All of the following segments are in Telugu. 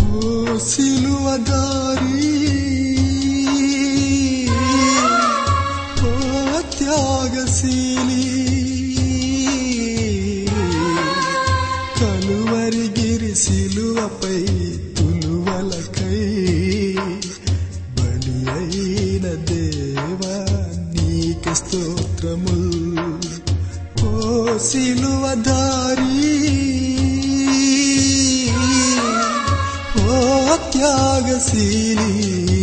ఓ సిలువదారి ఓ త్యాగశీలి కలువరిగిరి సిలువపై తులువలకై బలి అయిన దేవా నీకు స్తోత్రముల్ ఓ సిలువదారి ఓ త్యాగశీలి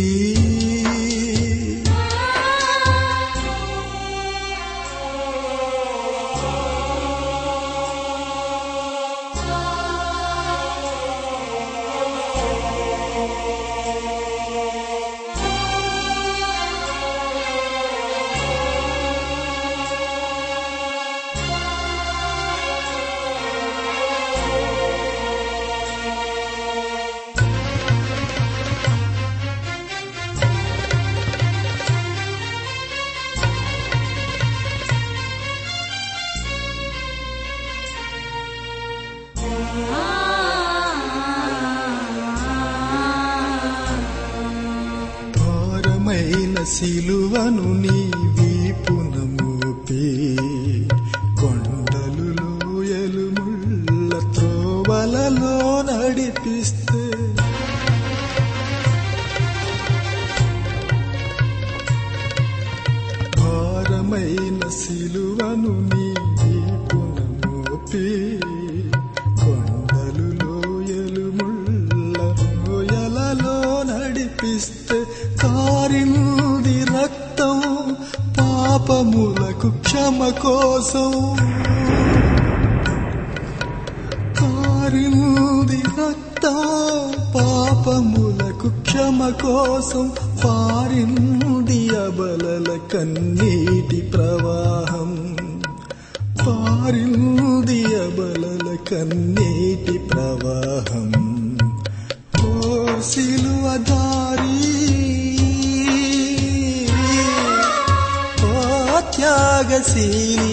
భారమైన సిలువను నీ వీపున మోపి కొండలు లోయలు ముళ్ళ త్రోవలలో నడిపిస్తే భారమైన సిలువను నీ వీపున మోపి కొండలు లోయలు ముళ్ళ లోయలలో నడిపిస్తే కారింది రక్తం పాపములకు క్షమ కోసం కారింది రక్తం పాపములకు క్షమ కోసం పారింది అబలల కన్నీటి ప్రవాహం పారింది అబలల కన్నీటి ప్రవాహం ఓ సిలువదారి ఓ త్యాగశీలి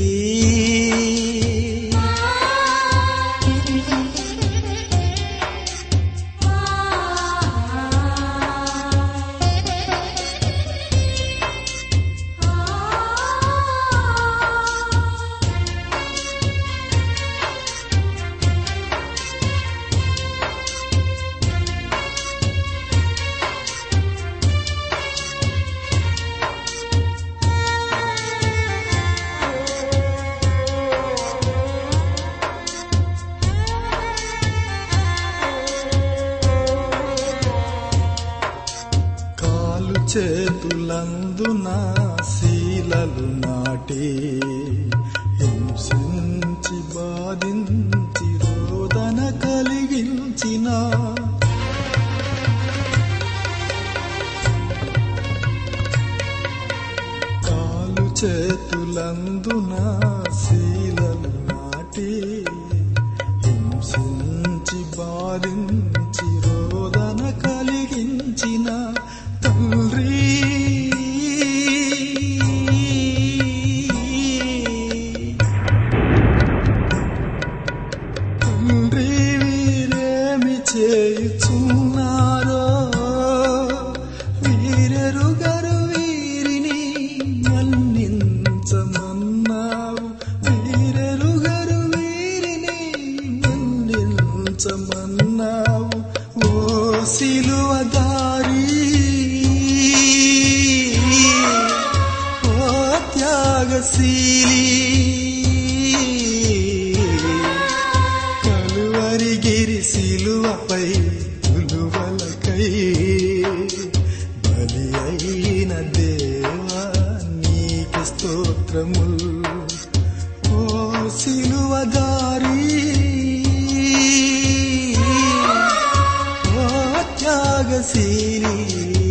కాలు చేతులందున శీలలు నాటి హింసించి బాధించి రోదన కలిగించిన కాలు చేతులందున శీలలు నాటి హింసించి బాధించి రోదన కలిగించిన తండ్రి తండ్రి వీరేమి చేయుచున్నారో వీరెరుగరు వీరిని మన్నించమన్నావు వీరెరుగరు వీరిని మన్నించమన్నావు ఓ సిలువదారి ఓ త్యాగశీలి కలువరిగిరి సిలువపై తులువలకై బలి అయిన దేవా నీకు స్తోత్రముల్ ఓ సిలువదారి ఓ త్యాగశీలి